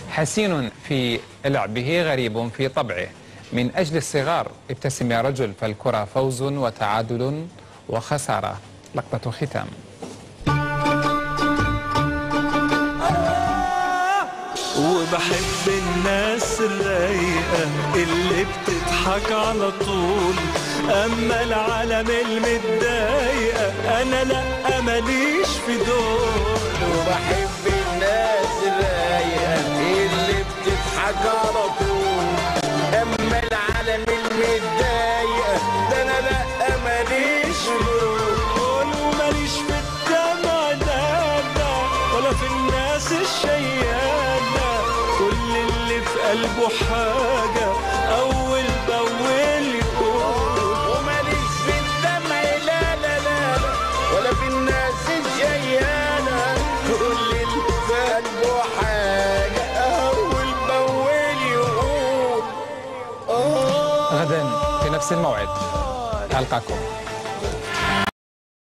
حسين في لعبه غريب في طبعه من أجل الصغار ابتسم يا رجل فالكرة فوز وتعادل وخسارة لقطة ختام وبحب الناس الرايقة اللي بتضحك على طول أما العالم المتضايقة أنا لأ ماليش في دول وبحب الناس الرايقة اللي بتضحك على طول أما العالم المتضايقة ده أنا لأ ماليش دول وماليش في الدمع لا لا ولا في الناس الشيانة كل اللي في قلبه حاجة أول بأول يقول وماليش في الدمع لا لا لا لا ولا في الناس الجيانة كل اللي في قلبه حاجة أول بأول يقول آه غدا في نفس الموعد ألقاكم